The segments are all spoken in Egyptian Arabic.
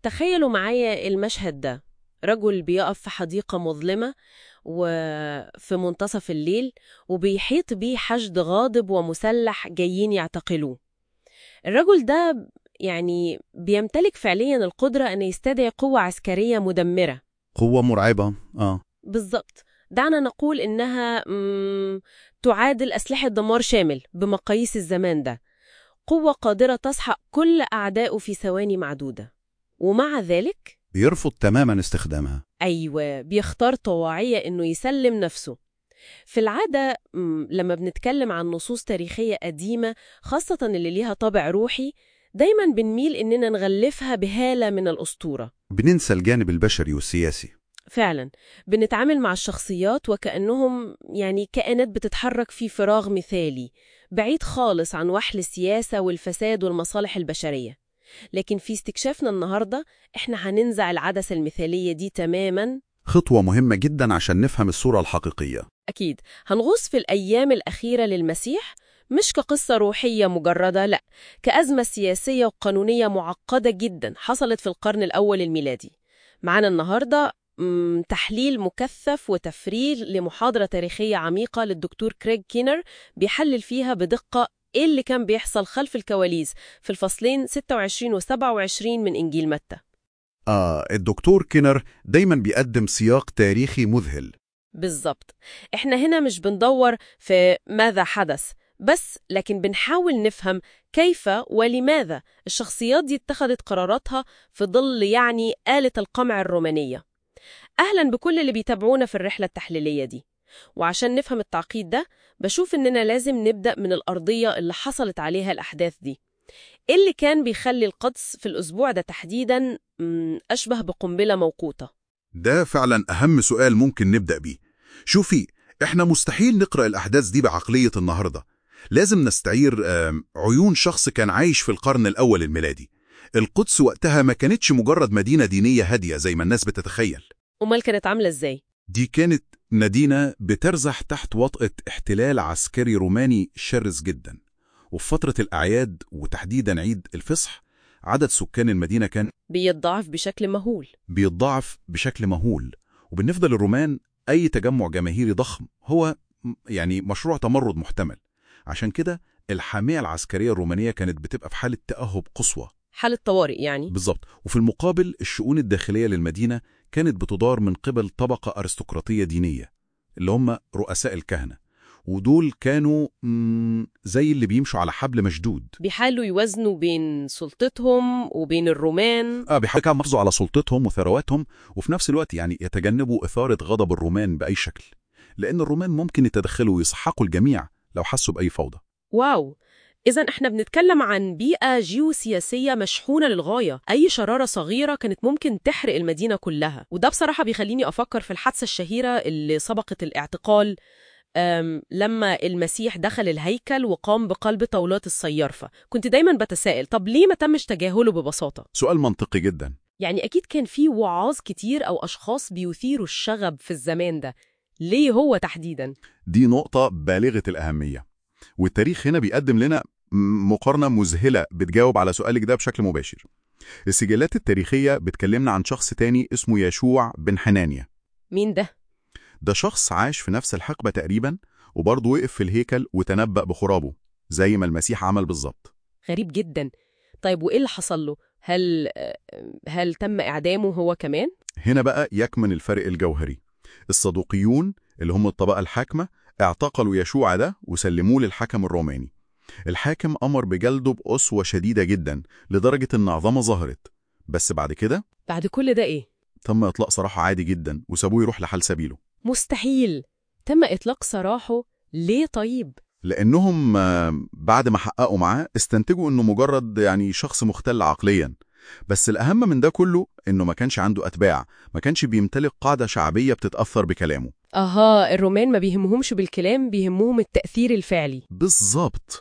تخيلوا معايا المشهد ده رجل بيقف في حديقة مظلمة وفي منتصف الليل وبيحيط بيه حشد غاضب ومسلح جايين يعتقلوه الرجل ده يعني بيمتلك فعليا القدرة أن يستدعي قوة عسكرية مدمرة قوة مرعبة آه بالضبط دعنا نقول إنها مم، تعادل أسلحة دمار شامل بمقاييس الزمان ده قوة قادرة تسحق كل أعدائه في ثواني معدودة ومع ذلك بيرفض تماما استخدامها أيوة بيختار طواعية إنه يسلم نفسه في العادة مم، لما بنتكلم عن نصوص تاريخية قديمة خاصة اللي ليها طابع روحي دايما بنميل إننا نغلفها بهالة من الأسطورة بننسى الجانب البشري والسياسي فعلا بنتعامل مع الشخصيات وكأنهم يعني كائنات بتتحرك في فراغ مثالي بعيد خالص عن وحل السياسة والفساد والمصالح البشرية لكن في استكشافنا النهاردة احنا هننزع العدسة المثالية دي تماما خطوة مهمة جدا عشان نفهم الصورة الحقيقية أكيد هنغوص في الأيام الأخيرة للمسيح مش كقصة روحية مجردة لا كأزمة سياسية وقانونية معقدة جدا حصلت في القرن الأول الميلادي معانا النهاردة مم، تحليل مكثف وتفريغ لمحاضرة تاريخية عميقة للدكتور كريغ كينر بيحلل فيها بدقة إيه اللي كان بيحصل خلف الكواليس في الفصلين 26 و 27 من إنجيل متى آه الدكتور كينر دايما بيقدم سياق تاريخي مذهل بالظبط احنا هنا مش بندور في ماذا حدث بس لكن بنحاول نفهم كيف ولماذا الشخصيات دي اتخذت قراراتها في ظل يعني آلة القمع الرومانية أهلا بكل اللي بيتابعونا في الرحلة التحليلية دي وعشان نفهم التعقيد ده بشوف إننا لازم نبدأ من الأرضية اللي حصلت عليها الأحداث دي إيه اللي كان بيخلي القدس في الأسبوع ده تحديداً مم، أشبه بقنبلة موقوتة ده فعلا أهم سؤال ممكن نبدأ بيه شوفي إحنا مستحيل نقرأ الأحداث دي بعقلية النهاردة لازم نستعير آم، عيون شخص كان عايش في القرن الأول الميلادي القدس وقتها ما كانتش مجرد مدينة دينية هادية زي ما الناس بتتخيل أمال كانت عاملة إزاي؟ دي كانت مدينة بترزح تحت وطأة احتلال عسكري روماني شرس جدا وفي فترة الأعياد وتحديدا عيد الفصح عدد سكان المدينة كان بيتضاعف بشكل مهول بيتضاعف بشكل مهول وبالنسبة للرومان أي تجمع جماهيري ضخم هو م- يعني مشروع تمرد محتمل عشان كده الحامية العسكرية الرومانية كانت بتبقى في حالة تأهب قصوى حالة طوارئ يعني بالظبط وفي المقابل الشؤون الداخلية للمدينة كانت بتدار من قبل طبقة أرستقراطية دينية اللي هم رؤساء الكهنة ودول كانوا مم، زي اللي بيمشوا على حبل مشدود بيحاولوا يوازنوا بين سلطتهم وبين الرومان اه بيحاولوا كانوا يحافظوا على سلطتهم وثرواتهم وفي نفس الوقت يعني يتجنبوا إثارة غضب الرومان بأي شكل لأن الرومان ممكن يتدخلوا ويسحقوا الجميع لو حسوا بأي فوضى واو إذا إحنا بنتكلم عن بيئة جيوسياسية مشحونة للغاية أي شرارة صغيرة كانت ممكن تحرق المدينة كلها وده بصراحة بيخليني أفكر في الحادثة الشهيرة اللي سبقت الاعتقال أم، لما المسيح دخل الهيكل وقام بقلب طاولات الصيارفة كنت دايما بتساءل طب ليه ما تمش تجاهله ببساطة؟ سؤال منطقي جدا يعني أكيد كان في وعاظ كتير أو أشخاص بيثيروا الشغب في الزمان ده ليه هو تحديداً؟ دي نقطة بالغة الأهمية والتاريخ هنا بيقدم لنا م- مقارنة مذهلة بتجاوب على سؤالك ده بشكل مباشر السجلات التاريخية بتكلمنا عن شخص تاني اسمه يشوع بن حنانيا مين ده؟ ده شخص عاش في نفس الحقبة تقريبا وبرضه وقف في الهيكل وتنبأ بخرابه زي ما المسيح عمل بالظبط غريب جدا طيب وإيه اللي حصل له؟ هل هل تم إعدامه هو كمان؟ هنا بقى يكمن الفرق الجوهري الصدوقيون اللي هم الطبقة الحاكمة اعتقلوا يشوع ده وسلموه للحكم الروماني الحاكم أمر بجلده بقسوة شديدة جدا لدرجة إن عظمة ظهرت بس بعد كده بعد كل ده إيه؟ تم إطلاق سراحه عادي جدا وسابوه يروح لحال سبيله مستحيل تم إطلاق سراحه ليه طيب؟ لأنهم آه، بعد ما حققوا معاه استنتجوا إنه مجرد يعني شخص مختل عقليا بس الأهم من ده كله إنه ما كانش عنده أتباع ما كانش بيمتلك قاعدة شعبية بتتأثر بكلامه أها الرومان ما بيهمهمش بالكلام بيهمهم التأثير الفعلي بالظبط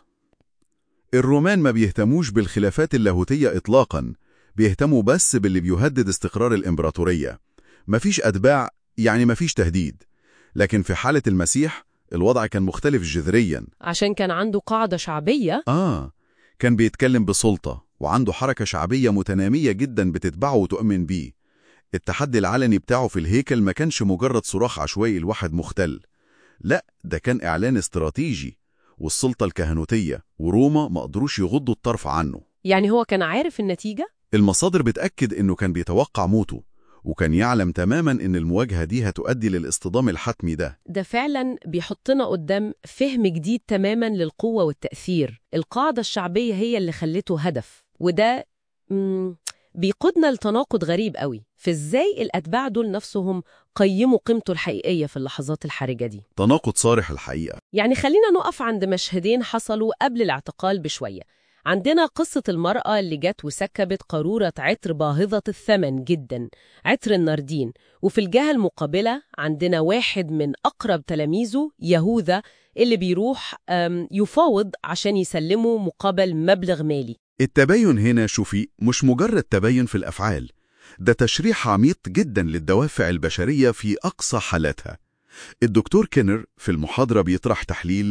الرومان ما بيهتموش بالخلافات اللاهوتية إطلاقا بيهتموا بس باللي بيهدد استقرار الإمبراطورية مفيش أتباع يعني مفيش تهديد لكن في حالة المسيح الوضع كان مختلف جذريا عشان كان عنده قاعدة شعبية آه كان بيتكلم بسلطة وعنده حركة شعبية متنامية جدا بتتبعه وتؤمن بيه التحدي العلني بتاعه في الهيكل ما كانش مجرد صراخ عشوائي لواحد مختل لا ده كان إعلان استراتيجي والسلطة الكهنوتية وروما ما قدروش يغضوا الطرف عنه يعني هو كان عارف النتيجة؟ المصادر بتأكد إنه كان بيتوقع موته وكان يعلم تماما إن المواجهة دي هتؤدي للاصطدام الحتمي ده ده فعلا بيحطنا قدام فهم جديد تماما للقوة والتأثير القاعدة الشعبية هي اللي خلته هدف وده مم، بيقودنا لتناقض غريب قوي في ازاي الأتباع دول نفسهم قيموا قيمته الحقيقية في اللحظات الحرجة دي تناقض صارح الحقيقة يعني خلينا نقف عند مشهدين حصلوا قبل الاعتقال بشوية عندنا قصة المرأة اللي جت وسكبت قارورة عطر باهظة الثمن جدا عطر الناردين وفي الجهة المقابلة عندنا واحد من أقرب تلاميذه يهوذا اللي بيروح أم، يفاوض عشان يسلمه مقابل مبلغ مالي التباين هنا شوفي مش مجرد تباين في الأفعال ده تشريح عميق جدا للدوافع البشرية في أقصى حالاتها الدكتور كينر في المحاضرة بيطرح تحليل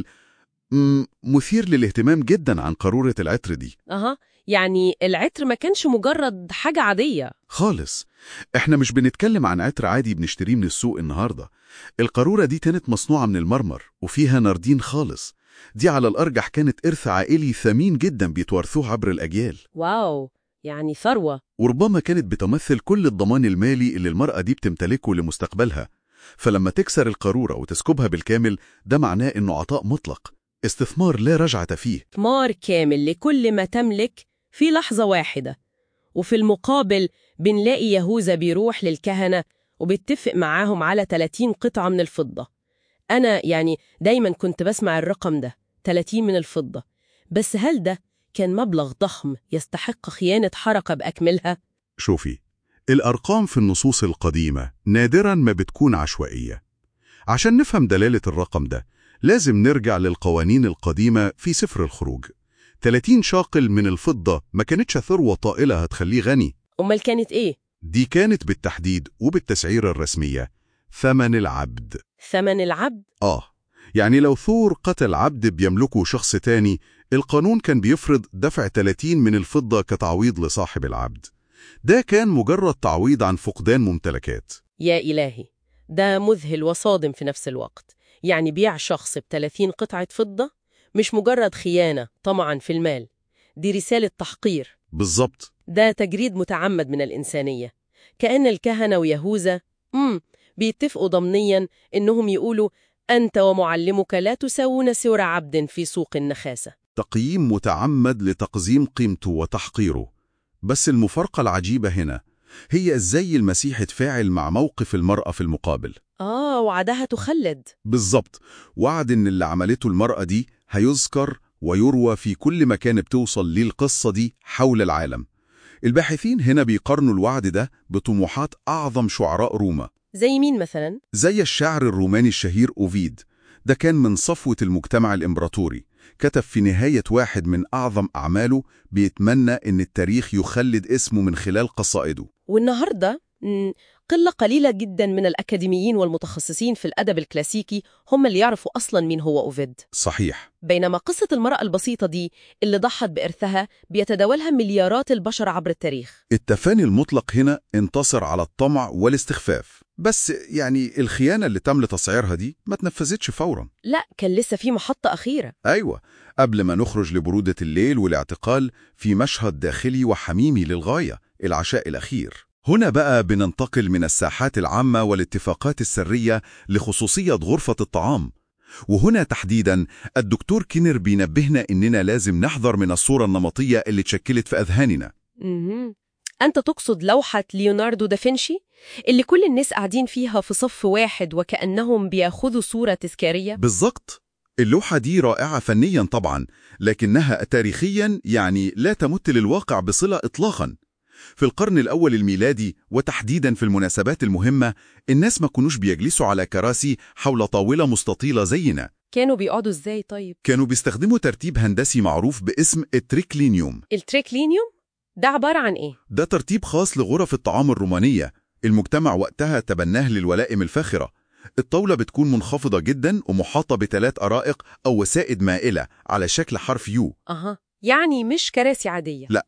مم، مثير للاهتمام جدا عن قارورة العطر دي أها يعني العطر ما كانش مجرد حاجة عادية خالص احنا مش بنتكلم عن عطر عادي بنشتريه من السوق النهاردة القارورة دي كانت مصنوعة من المرمر وفيها ناردين خالص دي على الأرجح كانت إرث عائلي ثمين جدا بيتوارثوه عبر الأجيال واو يعني ثروة وربما كانت بتمثل كل الضمان المالي اللي المرأة دي بتمتلكه لمستقبلها فلما تكسر القارورة وتسكبها بالكامل ده معناه إنه عطاء مطلق استثمار لا رجعة فيه ثمار كامل لكل ما تملك في لحظة واحدة وفي المقابل بنلاقي يهوذا بيروح للكهنة وبيتفق معاهم على 30 قطعة من الفضة أنا يعني دايما كنت بسمع الرقم ده 30 من الفضة بس هل ده كان مبلغ ضخم يستحق خيانة حركة بأكملها؟ شوفي الأرقام في النصوص القديمة نادرا ما بتكون عشوائية عشان نفهم دلالة الرقم ده لازم نرجع للقوانين القديمة في سفر الخروج 30 شاقل من الفضة ما كانتش ثروة طائلة هتخليه غني أمال كانت إيه؟ دي كانت بالتحديد وبالتسعيرة الرسمية ثمن العبد ثمن العبد؟ آه يعني لو ثور قتل عبد بيملكه شخص تاني القانون كان بيفرض دفع 30 من الفضة كتعويض لصاحب العبد ده كان مجرد تعويض عن فقدان ممتلكات يا إلهي ده مذهل وصادم في نفس الوقت يعني بيع شخص ب 30 قطعة فضة مش مجرد خيانة طمعا في المال دي رسالة تحقير بالظبط ده تجريد متعمد من الإنسانية كأن الكهنة ويهوذا مم بيتفقوا ضمنيا إنهم يقولوا أنت ومعلمك لا تساوون سور عبد في سوق النخاسة تقييم متعمد لتقزيم قيمته وتحقيره بس المفارقة العجيبة هنا هي ازاي المسيح اتفاعل مع موقف المرأة في المقابل آه وعدها تخلد بالظبط وعد ان اللي عملته المرأة دي هيذكر ويروى في كل مكان بتوصل ليه القصة دي حول العالم الباحثين هنا بيقارنوا الوعد ده بطموحات أعظم شعراء روما زي مين مثلا؟ زي الشاعر الروماني الشهير أوفيد ده كان من صفوة المجتمع الإمبراطوري كتب في نهاية واحد من أعظم أعماله بيتمنى إن التاريخ يخلد اسمه من خلال قصائده والنهاردة مم، قلة قليلة جدا من الأكاديميين والمتخصصين في الأدب الكلاسيكي هم اللي يعرفوا أصلا مين هو أوفيد صحيح بينما قصة المرأة البسيطة دي اللي ضحت بإرثها بيتداولها مليارات البشر عبر التاريخ التفاني المطلق هنا انتصر على الطمع والاستخفاف بس يعني الخيانة اللي تم لتصعيرها دي ما تنفذتش فورا لا كان لسه في محطة أخيرة أيوة قبل ما نخرج لبرودة الليل والاعتقال في مشهد داخلي وحميمي للغاية العشاء الأخير هنا بقى بننتقل من الساحات العامة والاتفاقات السرية لخصوصية غرفة الطعام وهنا تحديدا الدكتور كينر بينبهنا إننا لازم نحذر من الصورة النمطية اللي اتشكلت في أذهاننا مهم. أنت تقصد لوحة ليوناردو دافنشي اللي كل الناس قاعدين فيها في صف واحد وكأنهم بياخذوا صورة تذكارية بالظبط اللوحة دي رائعة فنيا طبعا لكنها تاريخيا يعني لا تمت للواقع بصلة إطلاقا في القرن الأول الميلادي وتحديدا في المناسبات المهمة الناس ما كانوش بيجلسوا على كراسي حول طاولة مستطيلة زينا كانوا بيقعدوا إزاي طيب؟ كانوا بيستخدموا ترتيب هندسي معروف باسم التريكلينيوم التريكلينيوم؟ ده عبارة عن إيه؟ ده ترتيب خاص لغرف الطعام الرومانية المجتمع وقتها تبناه للولائم الفاخرة الطاولة بتكون منخفضة جدا ومحاطة بثلاث أرائق أو وسائد مائلة على شكل حرف يو أها يعني مش كراسي عادية لا.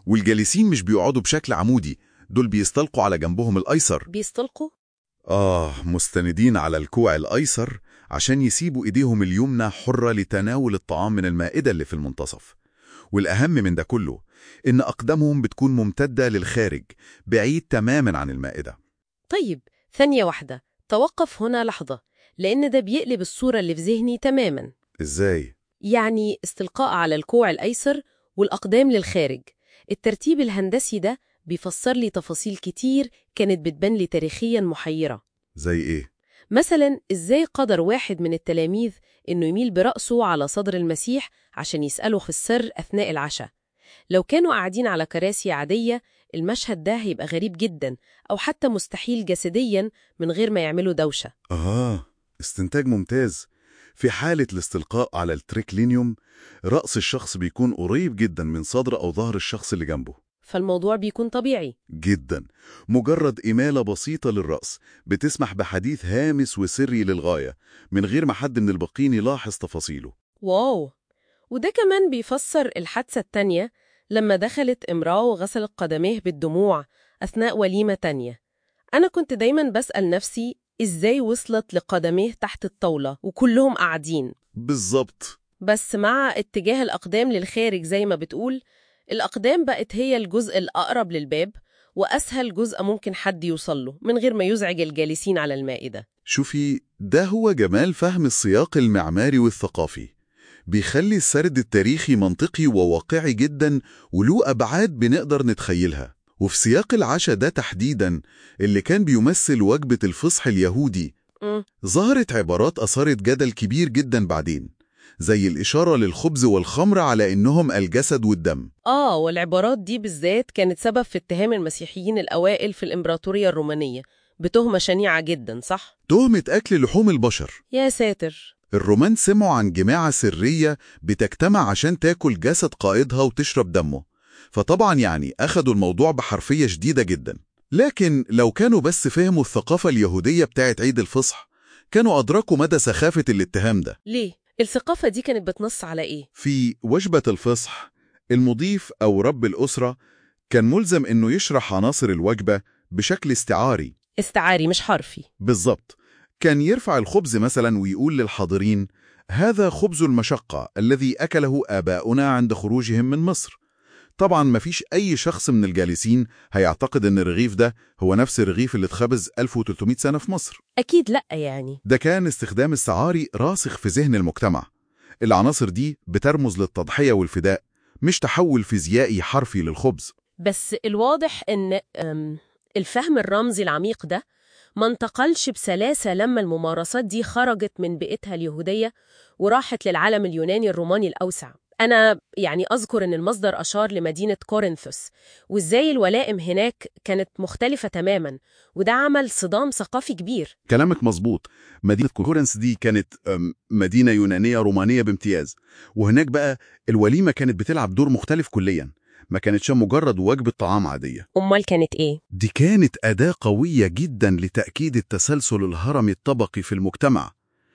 والجالسين مش بيقعدوا بشكل عمودي دول بيستلقوا على جنبهم الأيسر بيستلقوا؟ آه مستندين على الكوع الأيسر عشان يسيبوا إيديهم اليمنى حرة لتناول الطعام من المائدة اللي في المنتصف والأهم من ده كله إن أقدامهم بتكون ممتدة للخارج بعيد تماما عن المائدة طيب ثانية واحدة توقف هنا لحظة لأن ده بيقلب الصورة اللي في ذهني تماما إزاي؟ يعني استلقاء على الكوع الأيسر والأقدام للخارج الترتيب الهندسي ده بيفسر لي تفاصيل كتير كانت بتبان لي تاريخيا محيرة زي إيه؟ مثلا إزاي قدر واحد من التلاميذ إنه يميل برأسه على صدر المسيح عشان يسأله في السر أثناء العشاء لو كانوا قاعدين على كراسي عادية المشهد ده هيبقى غريب جدا أو حتى مستحيل جسديا من غير ما يعملوا دوشة آه استنتاج ممتاز في حالة الاستلقاء على التريكلينيوم رأس الشخص بيكون قريب جدا من صدر أو ظهر الشخص اللي جنبه فالموضوع بيكون طبيعي جدا مجرد إمالة بسيطة للرأس بتسمح بحديث هامس وسري للغاية من غير ما حد من الباقين يلاحظ تفاصيله واو وده كمان بيفسر الحادثة التانية لما دخلت امرأة وغسلت قدميه بالدموع أثناء وليمة تانية أنا كنت دايما بسأل نفسي إزاي وصلت لقدميه تحت الطاولة وكلهم قاعدين بالظبط بس مع اتجاه الأقدام للخارج زي ما بتقول الأقدام بقت هي الجزء الأقرب للباب وأسهل جزء ممكن حد يوصل له من غير ما يزعج الجالسين على المائدة شوفي ده هو جمال فهم السياق المعماري والثقافي بيخلي السرد التاريخي منطقي وواقعي جدا وله أبعاد بنقدر نتخيلها وفي سياق العشاء ده تحديدا اللي كان بيمثل وجبة الفصح اليهودي مم. ظهرت عبارات أثارت جدل كبير جدا بعدين زي الإشارة للخبز والخمر على إنهم الجسد والدم آه والعبارات دي بالذات كانت سبب في اتهام المسيحيين الأوائل في الإمبراطورية الرومانية بتهمة شنيعة جدا صح؟ تهمة أكل لحوم البشر يا ساتر الرومان سمعوا عن جماعة سرية بتجتمع عشان تاكل جسد قائدها وتشرب دمه فطبعا يعني أخدوا الموضوع بحرفية شديدة جدا لكن لو كانوا بس فهموا الثقافة اليهودية بتاعت عيد الفصح كانوا أدركوا مدى سخافة الاتهام ده ليه؟ الثقافة دي كانت بتنص على إيه؟ في وجبة الفصح المضيف أو رب الأسرة كان ملزم إنه يشرح عناصر الوجبة بشكل استعاري استعاري مش حرفي بالظبط كان يرفع الخبز مثلا ويقول للحاضرين هذا خبز المشقة الذي أكله آباؤنا عند خروجهم من مصر طبعا مفيش أي شخص من الجالسين هيعتقد أن الرغيف ده هو نفس الرغيف اللي اتخبز 1300 سنة في مصر أكيد لأ يعني ده كان استخدام السعاري راسخ في ذهن المجتمع العناصر دي بترمز للتضحية والفداء مش تحول فيزيائي حرفي للخبز بس الواضح إن أم، الفهم الرمزي العميق ده ما انتقلش بسلاسة لما الممارسات دي خرجت من بيئتها اليهودية وراحت للعالم اليوناني الروماني الأوسع أنا يعني أذكر إن المصدر أشار لمدينة كورنثوس وإزاي الولائم هناك كانت مختلفة تماما وده عمل صدام ثقافي كبير كلامك مظبوط مدينة كورنث دي كانت أم، مدينة يونانية رومانية بامتياز وهناك بقى الوليمة كانت بتلعب دور مختلف كليا ما كانتش مجرد وجبة طعام عادية أمال كانت إيه؟ دي كانت أداة قوية جدا لتأكيد التسلسل الهرمي الطبقي في المجتمع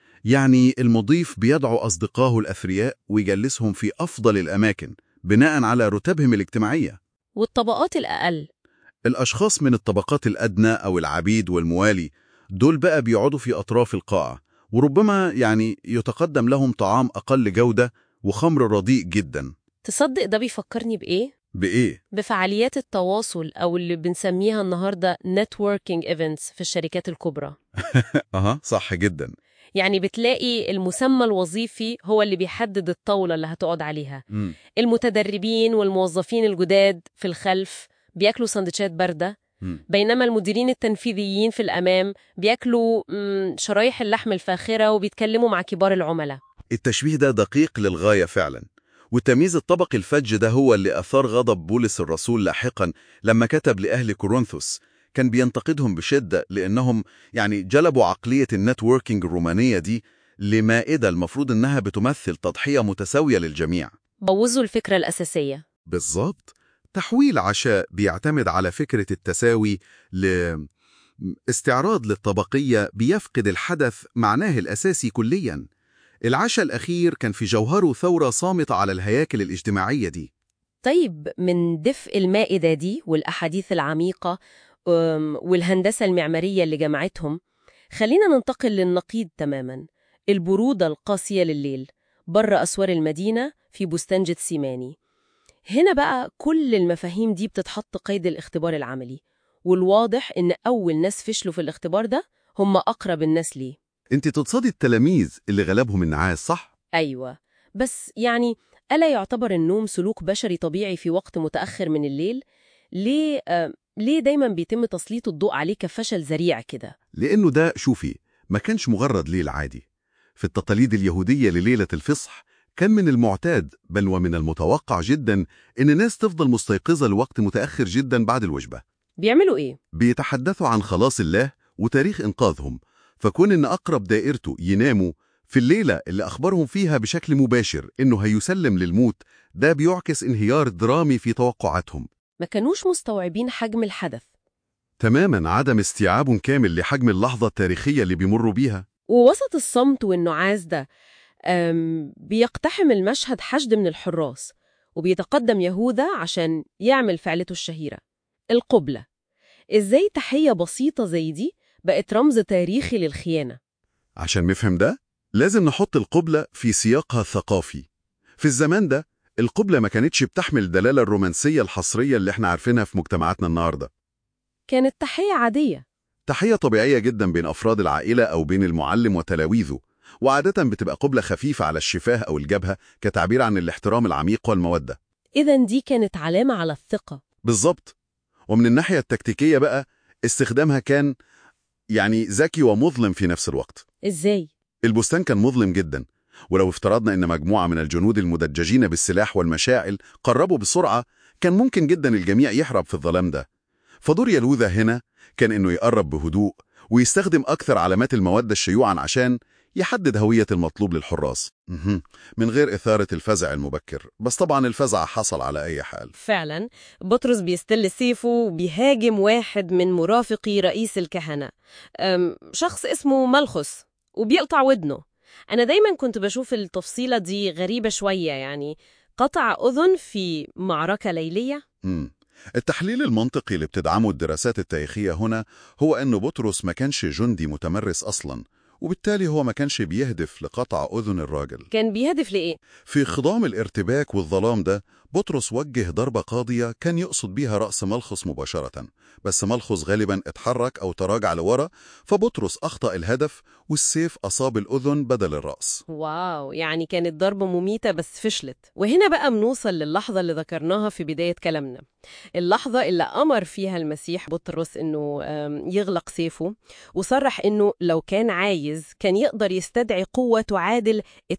يعني المضيف بيدعو أصدقائه الأثرياء ويجلسهم في أفضل الأماكن بناء على رتبهم الاجتماعية والطبقات الأقل الأشخاص من الطبقات الأدنى أو العبيد والموالي دول بقى بيقعدوا في أطراف القاعة وربما يعني يتقدم لهم طعام أقل جودة وخمر رديء جدا تصدق ده بيفكرني بإيه؟ بإيه؟ بفعاليات التواصل أو اللي بنسميها النهاردة networking events في الشركات الكبرى أها صح جدا يعني بتلاقي المسمى الوظيفي هو اللي بيحدد الطاولة اللي هتقعد عليها مم. المتدربين والموظفين الجداد في الخلف بياكلوا سندوتشات باردة مم. بينما المديرين التنفيذيين في الأمام بياكلوا مم، شرايح اللحم الفاخرة وبيتكلموا مع كبار العملاء التشبيه ده دقيق للغاية فعلا والتمييز الطبقي الفج ده هو اللي أثار غضب بولس الرسول لاحقا لما كتب لأهل كورنثوس كان بينتقدهم بشدة لأنهم يعني جلبوا عقلية النتوركينج الرومانية دي لمائدة المفروض إنها بتمثل تضحية متساوية للجميع بوظوا الفكرة الأساسية بالظبط تحويل عشاء بيعتمد على فكرة التساوي ل استعراض للطبقية بيفقد الحدث معناه الأساسي كلياً العشاء الأخير كان في جوهره ثورة صامتة على الهياكل الاجتماعية دي طيب من دفء المائدة دي والأحاديث العميقة أم، والهندسة المعمارية اللي جمعتهم خلينا ننتقل للنقيض تماما البرودة القاسية لليل بره أسوار المدينة في بستان جتسيماني هنا بقى كل المفاهيم دي بتتحط قيد الاختبار العملي والواضح إن أول ناس فشلوا في الاختبار ده هم أقرب الناس ليه انت تقصدي التلاميذ اللي غلبهم النعاس صح؟ أيوة بس يعني ألا يعتبر النوم سلوك بشري طبيعي في وقت متأخر من الليل؟ ليه آه ليه دايما بيتم تسليط الضوء عليه كفشل ذريع كده؟ لأنه ده شوفي ما كانش مجرد ليل عادي في التقاليد اليهودية لليلة الفصح كان من المعتاد بل ومن المتوقع جدا إن ناس تفضل مستيقظة لوقت متأخر جدا بعد الوجبة بيعملوا إيه؟ بيتحدثوا عن خلاص الله وتاريخ إنقاذهم فكون إن أقرب دائرته يناموا في الليلة اللي أخبرهم فيها بشكل مباشر إنه هيسلم للموت ده بيعكس انهيار درامي في توقعاتهم ما كانوش مستوعبين حجم الحدث تماما عدم استيعاب كامل لحجم اللحظة التاريخية اللي بيمروا بيها ووسط الصمت والنعاس ده أم بيقتحم المشهد حشد من الحراس وبيتقدم يهوذا عشان يعمل فعلته الشهيرة القبلة إزاي تحية بسيطة زي دي بقت رمز تاريخي للخيانة عشان نفهم ده لازم نحط القبلة في سياقها الثقافي في الزمان ده القبلة ما كانتش بتحمل الدلالة الرومانسية الحصرية اللي احنا عارفينها في مجتمعاتنا النهاردة كانت تحية عادية تحية طبيعية جدا بين أفراد العائلة أو بين المعلم وتلاميذه وعادة بتبقى قبلة خفيفة على الشفاه أو الجبهة كتعبير عن الاحترام العميق والمودة إذا دي كانت علامة على الثقة بالظبط ومن الناحية التكتيكية بقى استخدامها كان يعني ذكي ومظلم في نفس الوقت إزاي؟ البستان كان مظلم جدا ولو افترضنا ان مجموعة من الجنود المدججين بالسلاح والمشاعل قربوا بسرعة كان ممكن جدا الجميع يهرب في الظلام ده فدور يلوذا هنا كان انه يقرب بهدوء ويستخدم اكثر علامات المودة الشيوعا عشان يحدد هوية المطلوب للحراس مهم. من غير إثارة الفزع المبكر بس طبعا الفزع حصل على أي حال فعلا بطرس بيستل سيفه وبيهاجم واحد من مرافقي رئيس الكهنة أم، شخص اسمه ملخص وبيقطع ودنه أنا دايما كنت بشوف التفصيلة دي غريبة شوية يعني قطع أذن في معركة ليلية مم. التحليل المنطقي اللي بتدعمه الدراسات التاريخية هنا هو أنه بطرس ما كانش جندي متمرس أصلا وبالتالي هو ما كانش بيهدف لقطع أذن الراجل كان بيهدف لإيه؟ في خضام الارتباك والظلام ده بطرس وجه ضربة قاضية كان يقصد بيها رأس ملخص مباشرة بس ملخص غالبا اتحرك أو تراجع لورا فبطرس أخطأ الهدف والسيف أصاب الأذن بدل الرأس واو يعني كانت ضربة مميتة بس فشلت وهنا بقى بنوصل للحظة اللي ذكرناها في بداية كلامنا اللحظة اللي أمر فيها المسيح بطرس إنه آم، يغلق سيفه وصرح إنه لو كان عايز كان يقدر يستدعي قوة تعادل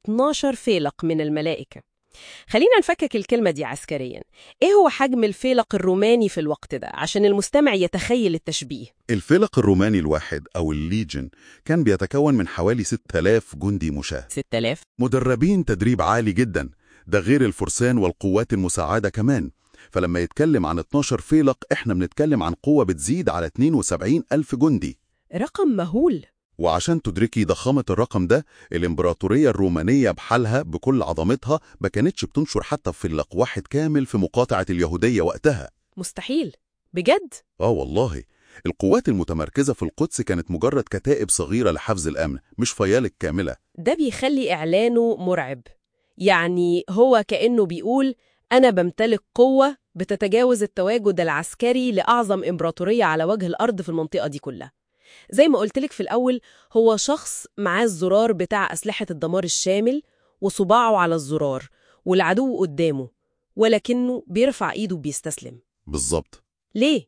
12 فيلق من الملائكة خلينا نفكك الكلمة دي عسكريا إيه هو حجم الفيلق الروماني في الوقت ده عشان المستمع يتخيل التشبيه الفلق الروماني الواحد أو الليجن كان بيتكون من حوالي 6000 جندي مشاة 6000 مدربين تدريب عالي جدا ده غير الفرسان والقوات المساعدة كمان فلما يتكلم عن 12 فيلق احنا بنتكلم عن قوة بتزيد على 72 ألف جندي رقم مهول وعشان تدركي ضخامة الرقم ده الإمبراطورية الرومانية بحالها بكل عظمتها ما كانتش بتنشر حتى فيلق واحد كامل في مقاطعة اليهودية وقتها مستحيل بجد آه والله القوات المتمركزة في القدس كانت مجرد كتائب صغيرة لحفظ الأمن مش فيالق كاملة ده بيخلي إعلانه مرعب يعني هو كأنه بيقول أنا بمتلك قوة بتتجاوز التواجد العسكري لأعظم إمبراطورية على وجه الأرض في المنطقة دي كلها زي ما قلتلك في الأول هو شخص معاه الزرار بتاع أسلحة الدمار الشامل وصباعه على الزرار والعدو قدامه ولكنه بيرفع إيده وبيستسلم بالظبط ليه؟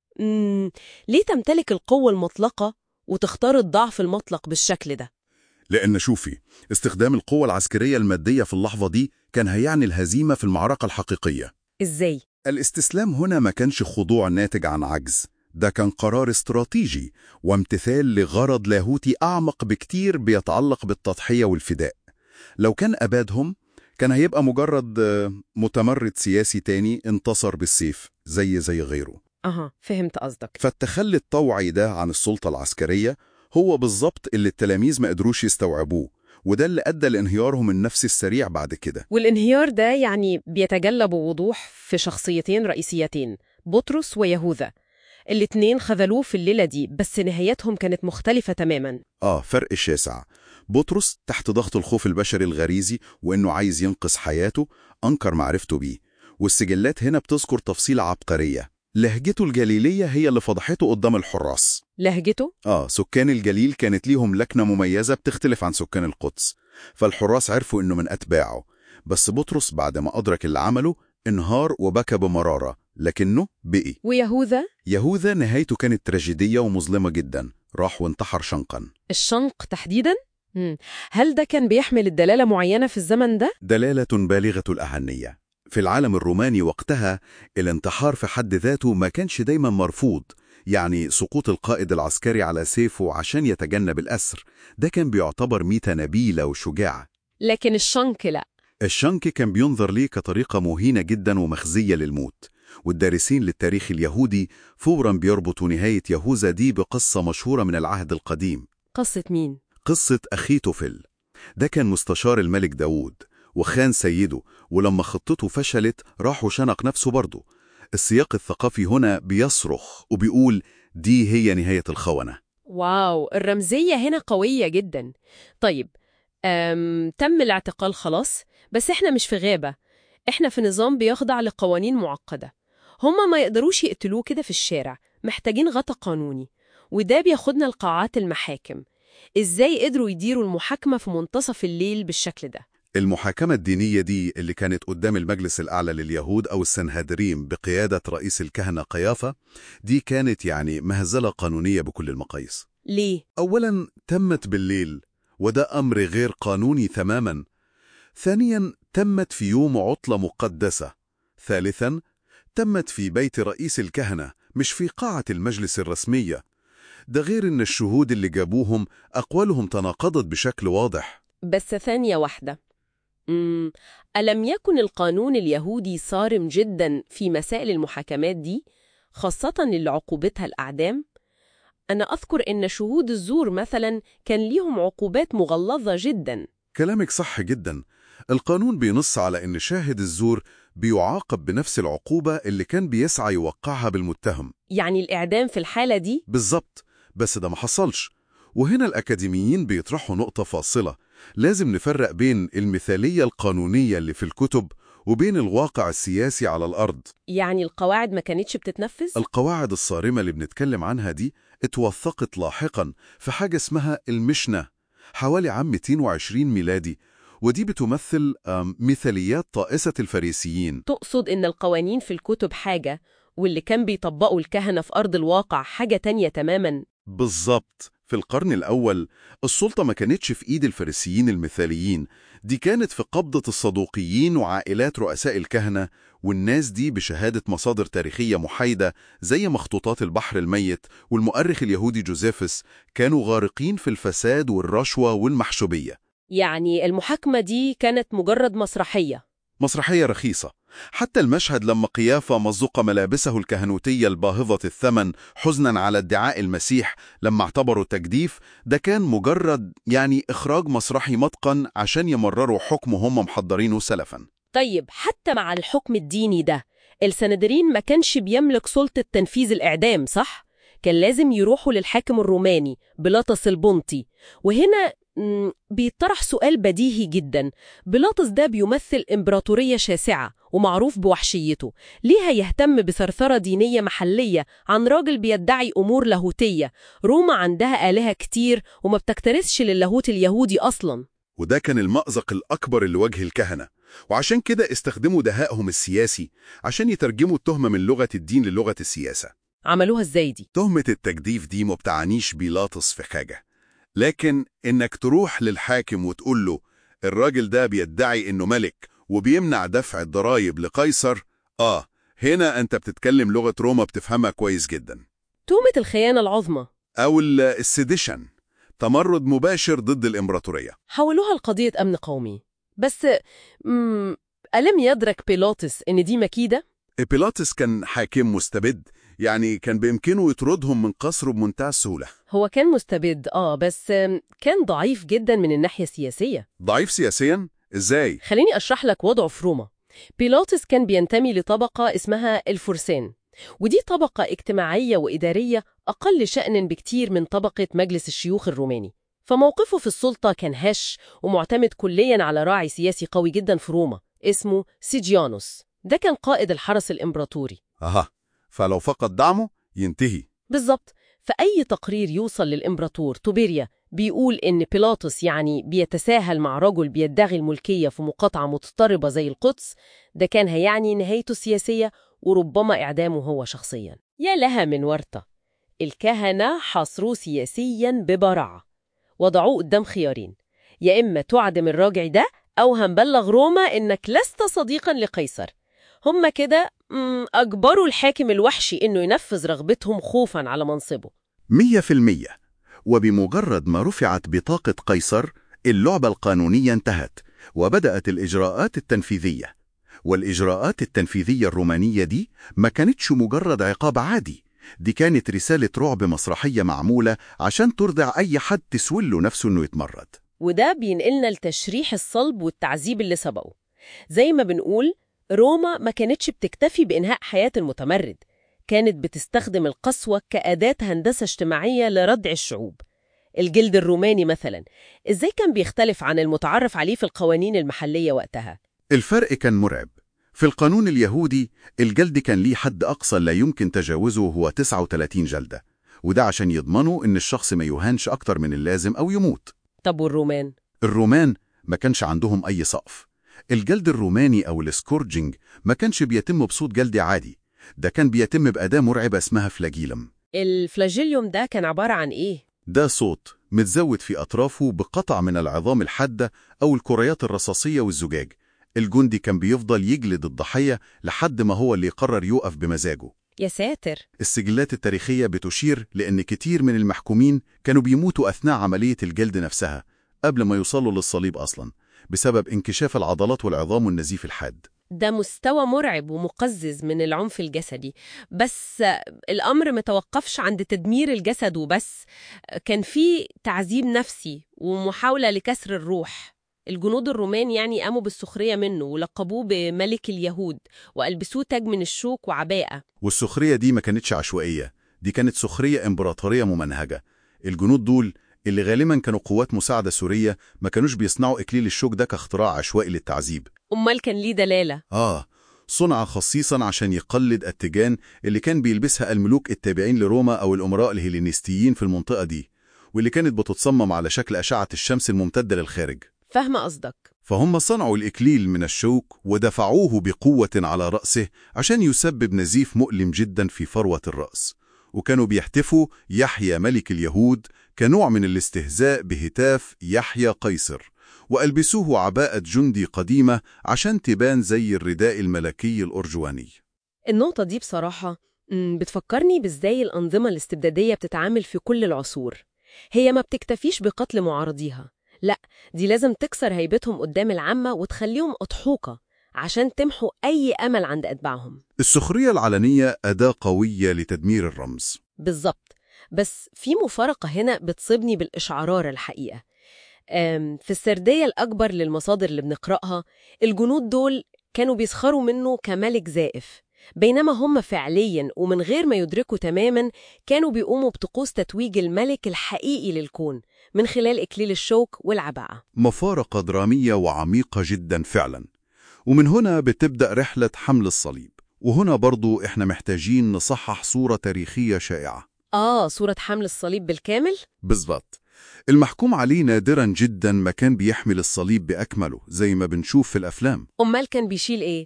مم... ليه تمتلك القوة المطلقة وتختار الضعف المطلق بالشكل ده؟ لأن شوفي استخدام القوة العسكرية المادية في اللحظة دي كان هيعني الهزيمة في المعركة الحقيقية إزاي؟ الاستسلام هنا ما كانش خضوع ناتج عن عجز ده كان قرار استراتيجي وامتثال لغرض لاهوتي أعمق بكتير بيتعلق بالتضحية والفداء لو كان أبادهم كان هيبقى مجرد آه، متمرد سياسي تاني انتصر بالسيف زي زي غيره أها فهمت قصدك فالتخلي الطوعي ده عن السلطة العسكرية هو بالظبط اللي التلاميذ ما قدروش يستوعبوه وده اللي أدى لانهيارهم النفسي السريع بعد كده والانهيار ده يعني بيتجلى بوضوح في شخصيتين رئيسيتين بطرس ويهوذا الاتنين خذلوه في الليلة دي بس نهايتهم كانت مختلفة تماما آه فرق شاسع بطرس تحت ضغط الخوف البشري الغريزي وإنه عايز ينقذ حياته أنكر معرفته بيه والسجلات هنا بتذكر تفصيلة عبقرية لهجته الجليلية هي اللي فضحته قدام الحراس لهجته آه سكان الجليل كانت ليهم لكنة مميزة بتختلف عن سكان القدس فالحراس عرفوا إنه من أتباعه بس بطرس بعد ما أدرك اللي عمله انهار وبكى بمرارة لكنه بقي ويهوذا يهوذا نهايته كانت تراجيدية ومظلمة جدا راح وانتحر شنقا الشنق تحديدا مم. هل ده كان بيحمل الدلالة معينة في الزمن ده؟ دلالة بالغة الأهمية في العالم الروماني وقتها الانتحار في حد ذاته ما كانش دايما مرفوض يعني سقوط القائد العسكري على سيفه عشان يتجنب الأسر ده كان بيعتبر ميتة نبيلة وشجاعة لكن الشنق لا الشنك كان بينظر ليه كطريقة مهينة جدا ومخزية للموت والدارسين للتاريخ اليهودي فورا بيربطوا نهاية يهوذا دي بقصة مشهورة من العهد القديم قصة مين؟ قصة أخيتوفل ده كان مستشار الملك داوود وخان سيده ولما خطته فشلت راح وشنق نفسه برضه السياق الثقافي هنا بيصرخ وبيقول دي هي نهاية الخونة واو الرمزية هنا قوية جدا طيب أم تم الاعتقال خلاص بس احنا مش في غابة احنا في نظام بيخضع لقوانين معقدة هما ما يقدروش يقتلوه كده في الشارع محتاجين غطا قانوني وده بياخدنا لقاعات المحاكم ازاي قدروا يديروا المحاكمة في منتصف الليل بالشكل ده المحاكمة الدينية دي اللي كانت قدام المجلس الأعلى لليهود أو السنهدريم بقيادة رئيس الكهنة قيافة دي كانت يعني مهزلة قانونية بكل المقاييس ليه؟ أولا تمت بالليل وده أمر غير قانوني تماما ثانيا تمت في يوم عطلة مقدسة ثالثا تمت في بيت رئيس الكهنة مش في قاعة المجلس الرسمية ده غير إن الشهود اللي جابوهم أقوالهم تناقضت بشكل واضح بس ثانية واحدة مم. ألم يكن القانون اليهودي صارم جدا في مسائل المحاكمات دي خاصة اللي عقوبتها الأعدام؟ أنا أذكر إن شهود الزور مثلا كان ليهم عقوبات مغلظة جدا كلامك صح جدا القانون بينص على إن شاهد الزور بيعاقب بنفس العقوبة اللي كان بيسعى يوقعها بالمتهم يعني الإعدام في الحالة دي بالظبط بس ده ما حصلش وهنا الأكاديميين بيطرحوا نقطة فاصلة لازم نفرق بين المثالية القانونية اللي في الكتب وبين الواقع السياسي على الأرض يعني القواعد ما كانتش بتتنفذ؟ القواعد الصارمة اللي بنتكلم عنها دي اتوثقت لاحقا في حاجة اسمها المشنة حوالي عام 220 ميلادي ودي بتمثل آم، مثاليات طائسة الفريسيين تقصد إن القوانين في الكتب حاجة واللي كان بيطبقوا الكهنة في أرض الواقع حاجة تانية تماما بالظبط في القرن الأول السلطة ما كانتش في إيد الفريسيين المثاليين دي كانت في قبضة الصدوقيين وعائلات رؤساء الكهنة والناس دي بشهادة مصادر تاريخية محايدة زي مخطوطات البحر الميت والمؤرخ اليهودي جوزيفس كانوا غارقين في الفساد والرشوة والمحشوبية يعني المحاكمة دي كانت مجرد مسرحية مسرحية رخيصة حتى المشهد لما قيافة مزق ملابسه الكهنوتية الباهظة الثمن حزنا على ادعاء المسيح لما اعتبروا تجديف ده كان مجرد يعني إخراج مسرحي متقن عشان يمرروا حكم هم محضرينه سلفا طيب حتى مع الحكم الديني ده السندرين ما كانش بيملك سلطة تنفيذ الإعدام صح؟ كان لازم يروحوا للحاكم الروماني بيلاطس البنطي وهنا مم، بيطرح سؤال بديهي جدا بيلاطس ده بيمثل إمبراطورية شاسعة ومعروف بوحشيته ليه هيهتم بثرثرة دينية محلية عن راجل بيدعي أمور لاهوتية روما عندها آلهة كتير وما بتكترثش للاهوت اليهودي أصلاً وده كان المأزق الأكبر اللي واجه الكهنة وعشان كده استخدموا دهائهم السياسي عشان يترجموا التهمة من لغة الدين للغة السياسة عملوها ازاي دي؟ تهمة التجديف دي ما بتعنيش بيلاطس في حاجة لكن إنك تروح للحاكم وتقول له الراجل ده بيدعي إنه ملك وبيمنع دفع الضرايب لقيصر آه هنا أنت بتتكلم لغة روما بتفهمها كويس جدا تهمة الخيانة العظمى أو ال- السيديشن تمرد مباشر ضد الإمبراطورية حولوها لقضية أمن قومي بس مم ألم يدرك بيلاطس إن دي مكيدة؟ بيلاطس كان حاكم مستبد يعني كان بإمكانه يطردهم من قصره بمنتهى السهولة هو كان مستبد آه بس آم، كان ضعيف جدا من الناحية السياسية ضعيف سياسيا؟ إزاي؟ خليني أشرح لك وضعه في روما بيلاطس كان بينتمي لطبقة اسمها الفرسان ودي طبقة اجتماعية وإدارية أقل شأن بكتير من طبقة مجلس الشيوخ الروماني فموقفه في السلطة كان هش ومعتمد كليا على راعي سياسي قوي جدا في روما اسمه سيجيانوس ده كان قائد الحرس الإمبراطوري أها فلو فقد دعمه ينتهي بالظبط فأي تقرير يوصل للإمبراطور توبيريا بيقول إن بيلاطس يعني بيتساهل مع رجل بيدعي الملكية في مقاطعة مضطربة زي القدس ده كان هيعني نهايته السياسية وربما إعدامه هو شخصيا يا لها من ورطة الكهنة حاصروه سياسيا ببراعة وضعوه قدام خيارين يا إما تعدم الراجع ده أو هنبلغ روما إنك لست صديقا لقيصر هم كده مم، أجبروا الحاكم الوحشي إنه ينفذ رغبتهم خوفا على منصبه مية في المية وبمجرد ما رفعت بطاقة قيصر اللعبة القانونية انتهت وبدأت الإجراءات التنفيذية والإجراءات التنفيذية الرومانية دي ما كانتش مجرد عقاب عادي دي كانت رسالة رعب مسرحية معمولة عشان ترضع أي حد تسوله نفسه إنه يتمرد وده بينقلنا لتشريح الصلب والتعذيب اللي سبقه زي ما بنقول روما ما كانتش بتكتفي بإنهاء حياة المتمرد كانت بتستخدم القسوة كأداة هندسة اجتماعية لردع الشعوب الجلد الروماني مثلا إزاي كان بيختلف عن المتعارف عليه في القوانين المحلية وقتها الفرق كان مرعب في القانون اليهودي الجلد كان ليه حد أقصى لا يمكن تجاوزه هو 39 جلدة وده عشان يضمنوا إن الشخص ما يهانش أكتر من اللازم أو يموت طب والرومان الرومان ما كانش عندهم أي سقف الجلد الروماني أو السكورجينج ما كانش بيتم بصوت جلدي عادي ده كان بيتم بأداة مرعبة اسمها فلاجيلم الفلاجيليوم ده كان عبارة عن إيه؟ ده صوت متزود في أطرافه بقطع من العظام الحادة أو الكريات الرصاصية والزجاج الجندي كان بيفضل يجلد الضحية لحد ما هو اللي يقرر يوقف بمزاجه يا ساتر السجلات التاريخية بتشير لأن كتير من المحكومين كانوا بيموتوا أثناء عملية الجلد نفسها قبل ما يوصلوا للصليب أصلا بسبب انكشاف العضلات والعظام والنزيف الحاد ده مستوى مرعب ومقزز من العنف الجسدي بس الأمر متوقفش عند تدمير الجسد وبس كان في تعذيب نفسي ومحاولة لكسر الروح الجنود الرومان يعني قاموا بالسخرية منه ولقبوه بملك اليهود وألبسوه تاج من الشوك وعباءة والسخرية دي ما كانتش عشوائية دي كانت سخرية إمبراطورية ممنهجة الجنود دول اللي غالبا كانوا قوات مساعدة سورية ما كانوش بيصنعوا إكليل الشوك ده كاختراع عشوائي للتعذيب أمال كان ليه دلالة آه صنع خصيصا عشان يقلد التيجان اللي كان بيلبسها الملوك التابعين لروما أو الأمراء الهيلينستيين في المنطقة دي واللي كانت بتصمم على شكل أشعة الشمس الممتدة للخارج فاهمة قصدك فهم صنعوا الإكليل من الشوك ودفعوه بقوة على رأسه عشان يسبب نزيف مؤلم جدا في فروة الرأس وكانوا بيحتفوا يحيى ملك اليهود كنوع من الاستهزاء بهتاف يحيى قيصر وألبسوه عباءة جندي قديمة عشان تبان زي الرداء الملكي الأرجواني النقطة دي بصراحة مم، بتفكرني بإزاي الأنظمة الاستبدادية بتتعامل في كل العصور هي ما بتكتفيش بقتل معارضيها لا دي لازم تكسر هيبتهم قدام العامة وتخليهم أضحوكة عشان تمحوا أي أمل عند أتباعهم السخرية العلنية أداة قوية لتدمير الرمز بالظبط بس في مفارقة هنا بتصيبني بالإشعارار الحقيقة أم، في السردية الأكبر للمصادر اللي بنقرأها الجنود دول كانوا بيسخروا منه كملك زائف بينما هم فعليا ومن غير ما يدركوا تماما كانوا بيقوموا بطقوس تتويج الملك الحقيقي للكون من خلال إكليل الشوك والعباءة مفارقة درامية وعميقة جدا فعلا ومن هنا بتبدأ رحلة حمل الصليب وهنا برضو إحنا محتاجين نصحح صورة تاريخية شائعة آه صورة حمل الصليب بالكامل؟ بالضبط المحكوم عليه نادرا جدا ما كان بيحمل الصليب بأكمله زي ما بنشوف في الأفلام أمال كان بيشيل إيه؟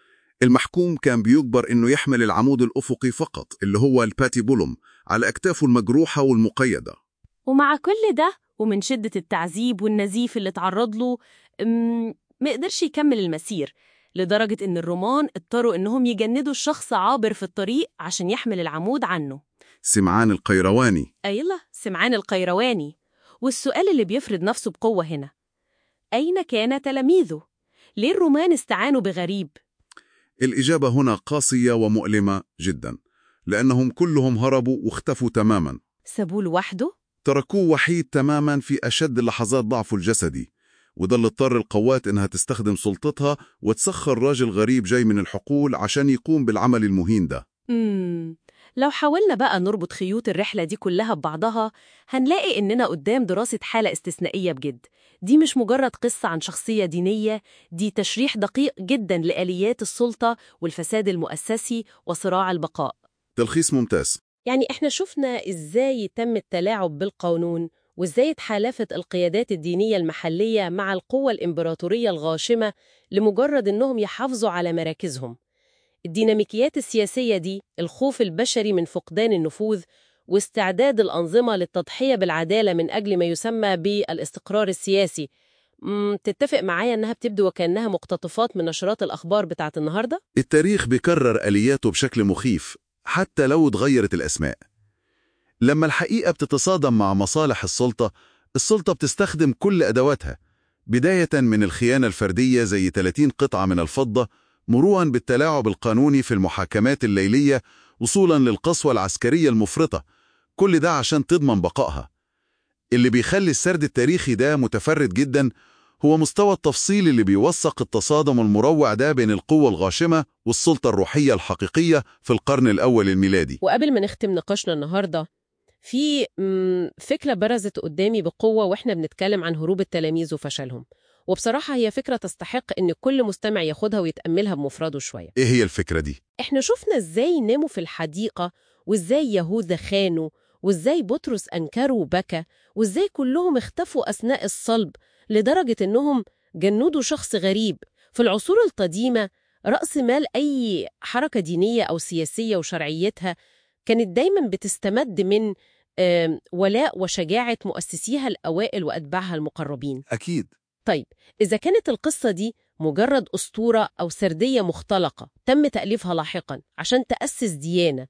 المحكوم كان بيجبر إنه يحمل العمود الأفقي فقط اللي هو الباتيبولوم على أكتافه المجروحة والمقيدة ومع كل ده ومن شدة التعذيب والنزيف اللي اتعرض له أم، ما قدرش يكمل المسير لدرجة إن الرومان اضطروا إنهم يجندوا الشخص عابر في الطريق عشان يحمل العمود عنه سمعان القيرواني أيلا سمعان القيرواني والسؤال اللي بيفرض نفسه بقوة هنا أين كان تلاميذه؟ ليه الرومان استعانوا بغريب؟ الإجابة هنا قاسية ومؤلمة جدا لأنهم كلهم هربوا واختفوا تماما سابوه لوحده؟ تركوه وحيد تماما في أشد لحظات ضعفه الجسدي وده اللي اضطر القوات إنها تستخدم سلطتها وتسخر راجل غريب جاي من الحقول عشان يقوم بالعمل المهين ده مم. لو حاولنا بقى نربط خيوط الرحلة دي كلها ببعضها هنلاقي إننا قدام دراسة حالة استثنائية بجد دي مش مجرد قصة عن شخصية دينية دي تشريح دقيق جدا لآليات السلطة والفساد المؤسسي وصراع البقاء تلخيص ممتاز يعني احنا شفنا ازاي تم التلاعب بالقانون وازاي اتحالفت القيادات الدينية المحلية مع القوة الإمبراطورية الغاشمة لمجرد انهم يحافظوا على مراكزهم الديناميكيات السياسية دي الخوف البشري من فقدان النفوذ واستعداد الأنظمة للتضحية بالعدالة من أجل ما يسمى بالاستقرار السياسي مم، تتفق معايا أنها بتبدو وكأنها مقتطفات من نشرات الأخبار بتاعت النهاردة؟ التاريخ بيكرر آلياته بشكل مخيف حتى لو اتغيرت الأسماء لما الحقيقة بتتصادم مع مصالح السلطة السلطة بتستخدم كل أدواتها بداية من الخيانة الفردية زي 30 قطعة من الفضة مرورا بالتلاعب القانوني في المحاكمات الليلية وصولا للقسوة العسكرية المفرطة كل ده عشان تضمن بقائها اللي بيخلي السرد التاريخي ده متفرد جدا هو مستوى التفصيل اللي بيوثق التصادم المروع ده بين القوة الغاشمة والسلطة الروحية الحقيقية في القرن الأول الميلادي وقبل ما نختم نقاشنا النهاردة في مم، فكرة برزت قدامي بقوة وإحنا بنتكلم عن هروب التلاميذ وفشلهم وبصراحة هي فكرة تستحق إن كل مستمع ياخدها ويتأملها بمفرده شوية إيه هي الفكرة دي؟ إحنا شفنا إزاي ناموا في الحديقة وإزاي يهوذا خانوا وإزاي بطرس أنكروا وبكى وإزاي كلهم اختفوا أثناء الصلب لدرجة إنهم جندوا شخص غريب في العصور القديمة رأس مال أي حركة دينية أو سياسية وشرعيتها كانت دايما بتستمد من آم، ولاء وشجاعة مؤسسيها الأوائل وأتباعها المقربين أكيد طيب إذا كانت القصة دي مجرد أسطورة أو سردية مختلقة تم تأليفها لاحقا عشان تأسس ديانة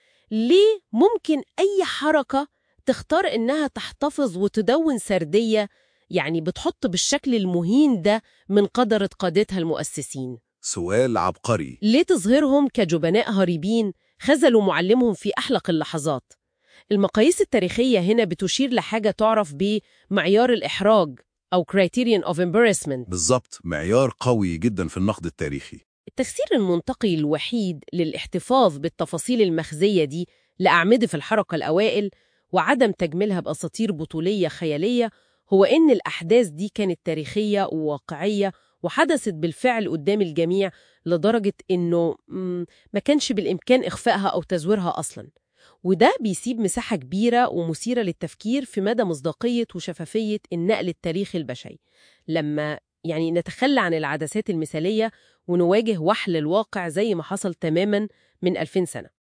ليه ممكن أي حركة تختار إنها تحتفظ وتدون سردية يعني بتحط بالشكل المهين ده من قدرة قادتها المؤسسين سؤال عبقري ليه تظهرهم كجبناء هاربين خذلوا معلمهم في أحلق اللحظات المقاييس التاريخية هنا بتشير لحاجة تعرف بمعيار الإحراج أو criterion of embarrassment بالظبط معيار قوي جدا في النقد التاريخي التفسير المنطقي الوحيد للاحتفاظ بالتفاصيل المخزية دي لأعمدة في الحركة الأوائل وعدم تجميلها بأساطير بطولية خيالية هو إن الأحداث دي كانت تاريخية وواقعية وحدثت بالفعل قدام الجميع لدرجة إنه مم، ما كانش بالإمكان إخفائها أو تزويرها أصلاً وده بيسيب مساحة كبيرة ومثيرة للتفكير في مدى مصداقية وشفافية النقل التاريخي البشري لما يعني نتخلى عن العدسات المثالية ونواجه وحل الواقع زي ما حصل تماما من 2000 سنة